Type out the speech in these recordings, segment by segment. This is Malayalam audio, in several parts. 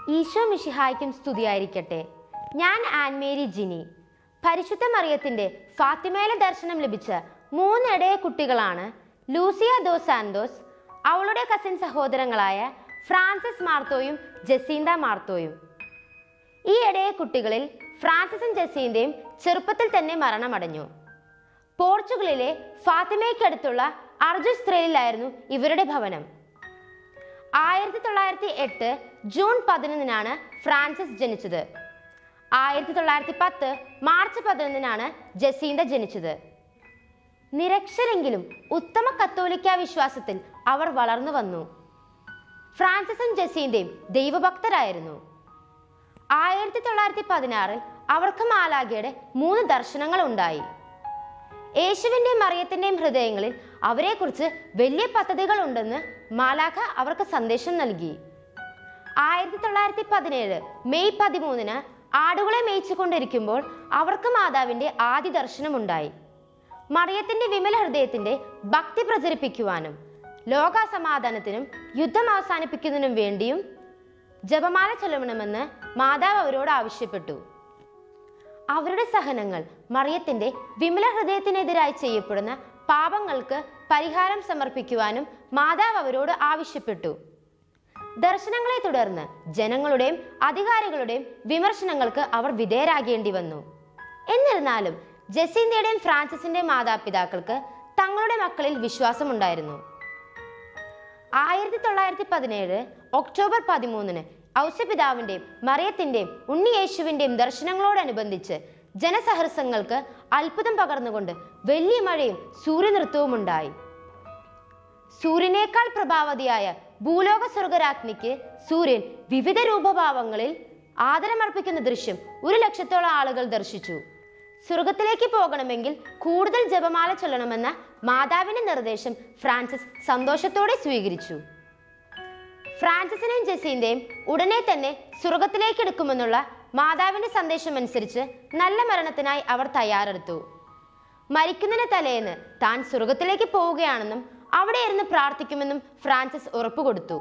ഈശോ മിഷിഹായ്ക്കും സ്തുതിയായിരിക്കട്ടെ ഞാൻ ആൻമേരി ജിനി പരിശുദ്ധ മറിയത്തിന്റെ ഫാത്തിമയിലെ ദർശനം ലഭിച്ച മൂന്ന് ഇടയ കുട്ടികളാണ് ലൂസിയ ദോ സാന്തോസ് അവളുടെ കസിൻ സഹോദരങ്ങളായ ഫ്രാൻസിസ് മാർത്തോയും ജസീന്ത മാർത്തോയും ഈ ഇടയ കുട്ടികളിൽ ഫ്രാൻസിസും ജസീന്തയും ചെറുപ്പത്തിൽ തന്നെ മരണമടഞ്ഞു പോർച്ചുഗലിലെ ഫാത്തിമയ്ക്കടുത്തുള്ള അർജുസ്ത്രയിലായിരുന്നു ഇവരുടെ ഭവനം ആയിരത്തി തൊള്ളായിരത്തി എട്ട് ജൂൺ പതിനൊന്നിനാണ് ഫ്രാൻസിസ് ജനിച്ചത് ആയിരത്തി തൊള്ളായിരത്തി പത്ത് മാർച്ച് പതിനൊന്നിനാണ് ജസീന്ത ജനിച്ചത് നിരക്ഷരെങ്കിലും ഉത്തമ കത്തോലിക്ക വിശ്വാസത്തിൽ അവർ വളർന്നു വന്നു ഫ്രാൻസിസും ജസീന്തയും ദൈവഭക്തരായിരുന്നു ആയിരത്തി തൊള്ളായിരത്തി പതിനാറിൽ അവർക്ക് മാലാഖയുടെ മൂന്ന് ദർശനങ്ങൾ ഉണ്ടായി യേശുവിന്റെയും മറിയത്തിന്റെയും ഹൃദയങ്ങളിൽ അവരെക്കുറിച്ച് വലിയ പദ്ധതികൾ ഉണ്ടെന്ന് മാലാഖ അവർക്ക് സന്ദേശം നൽകി ആയിരത്തി തൊള്ളായിരത്തി പതിനേഴ് മെയ് പതിമൂന്നിന് ആടുകളെ മേയിച്ചുകൊണ്ടിരിക്കുമ്പോൾ അവർക്ക് മാതാവിന്റെ ആദ്യ ദർശനമുണ്ടായി മറിയത്തിന്റെ വിമല ഹൃദയത്തിന്റെ ഭക്തി പ്രചരിപ്പിക്കുവാനും ലോക സമാധാനത്തിനും യുദ്ധം അവസാനിപ്പിക്കുന്നതിനും വേണ്ടിയും ജപമാല ചൊല്ലണമെന്ന് മാതാവ് അവരോട് ആവശ്യപ്പെട്ടു അവരുടെ സഹനങ്ങൾ മറിയത്തിന്റെ വിമല ഹൃദയത്തിനെതിരായി ചെയ്യപ്പെടുന്ന പാപങ്ങൾക്ക് പരിഹാരം സമർപ്പിക്കുവാനും മാതാവ് അവരോട് ആവശ്യപ്പെട്ടു ദർശനങ്ങളെ തുടർന്ന് ജനങ്ങളുടെയും അധികാരികളുടെയും വിമർശനങ്ങൾക്ക് അവർ വിധേയരാകേണ്ടി വന്നു എന്നിരുന്നാലും ജസീന്തയുടെയും ഫ്രാൻസിസിന്റെയും മാതാപിതാക്കൾക്ക് തങ്ങളുടെ മക്കളിൽ വിശ്വാസമുണ്ടായിരുന്നു ആയിരത്തി തൊള്ളായിരത്തി പതിനേഴ് ഒക്ടോബർ പതിമൂന്നിന് ഔസപിതാവിന്റെയും മറിയത്തിന്റെയും ഉണ്ണിയേശുവിന്റെയും ദർശനങ്ങളോടനുബന്ധിച്ച് ജനസഹർസങ്ങൾക്ക് അത്ഭുതം പകർന്നുകൊണ്ട് വലിയ മഴയും സൂര്യനൃത്തവും ഉണ്ടായി സൂര്യനേക്കാൾ പ്രഭാവതിയായ ഭൂലോക സ്വർഗരാജ്ഞിക്ക് സൂര്യൻ വിവിധ രൂപഭാവങ്ങളിൽ ആദരമർപ്പിക്കുന്ന ദൃശ്യം ഒരു ലക്ഷത്തോളം ആളുകൾ ദർശിച്ചു സ്വർഗത്തിലേക്ക് പോകണമെങ്കിൽ കൂടുതൽ ജപമാല ചൊല്ലണമെന്ന മാതാവിന്റെ നിർദ്ദേശം ഫ്രാൻസിസ് സന്തോഷത്തോടെ സ്വീകരിച്ചു ഫ്രാൻസിസിനെയും ജസീന്റെയും ഉടനെ തന്നെ സ്വർഗത്തിലേക്ക് എടുക്കുമെന്നുള്ള മാതാവിന്റെ സന്ദേശമനുസരിച്ച് നല്ല മരണത്തിനായി അവർ തയ്യാറെടുത്തു മരിക്കുന്നതിന് തലേന്ന് താൻ സ്വർഗത്തിലേക്ക് പോവുകയാണെന്നും അവിടെ ഇരുന്ന് പ്രാർത്ഥിക്കുമെന്നും ഫ്രാൻസിസ് ഉറപ്പുകൊടുത്തു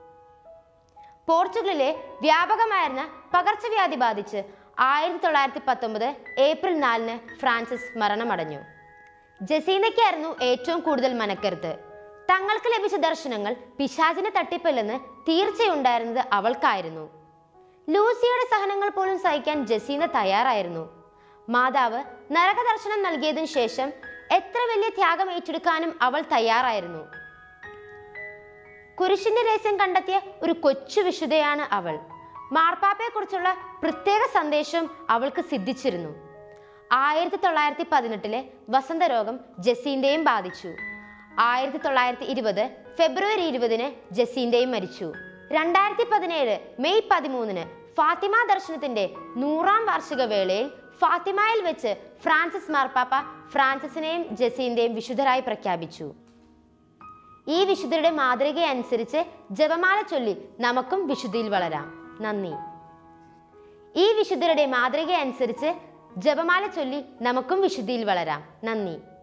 പോർച്ചുഗലിലെ വ്യാപകമായിരുന്ന പകർച്ചവ്യാധി ബാധിച്ച് ആയിരത്തി തൊള്ളായിരത്തി പത്തൊമ്പത് ഏപ്രിൽ നാലിന് ഫ്രാൻസിസ് മരണമടഞ്ഞു ജസീനയ്ക്കായിരുന്നു ഏറ്റവും കൂടുതൽ മനക്കരുത്ത് തങ്ങൾക്ക് ലഭിച്ച ദർശനങ്ങൾ പിശാചിനെ തട്ടിപ്പല്ലെന്ന് തീർച്ചയുണ്ടായിരുന്നത് അവൾക്കായിരുന്നു ലൂസിയുടെ സഹനങ്ങൾ പോലും സഹിക്കാൻ ജസീന തയ്യാറായിരുന്നു മാതാവ് നരക ദർശനം നൽകിയതിനു ശേഷം എത്ര വലിയ ത്യാഗം ഏറ്റെടുക്കാനും അവൾ തയ്യാറായിരുന്നു കുരിശിന്റെ രഹസ്യം കണ്ടെത്തിയ ഒരു കൊച്ചു വിശുദ്ധയാണ് അവൾ മാർപ്പാപ്പയെക്കുറിച്ചുള്ള പ്രത്യേക സന്ദേശം അവൾക്ക് സിദ്ധിച്ചിരുന്നു ആയിരത്തി തൊള്ളായിരത്തി പതിനെട്ടിലെ വസന്തരോഗം ജസീന്റെയും ബാധിച്ചു ആയിരത്തി തൊള്ളായിരത്തി ഇരുപത് ഫെബ്രുവരി ഇരുപതിന് ജസീന്റെയും മരിച്ചു രണ്ടായിരത്തി പതിനേഴ് മെയ് പതിമൂന്നിന് ഫാത്തിമ ദർശനത്തിന്റെ നൂറാം വാർഷിക വേളയിൽ ഫാത്തിമയിൽ വെച്ച് ഫ്രാൻസിസ് മാർപ്പാപ്പ ഫ്രാൻസിസിനെയും ജസീന്റെയും വിശുദ്ധരായി പ്രഖ്യാപിച്ചു ഈ വിശുദ്ധരുടെ മാതൃക അനുസരിച്ച് ജപമാല ചൊല്ലി നമുക്കും വിശുദ്ധിയിൽ വളരാം നന്ദി ഈ വിശുദ്ധരുടെ മാതൃക അനുസരിച്ച് ജപമാല ചൊല്ലി നമുക്കും വിശുദ്ധിയിൽ വളരാം നന്ദി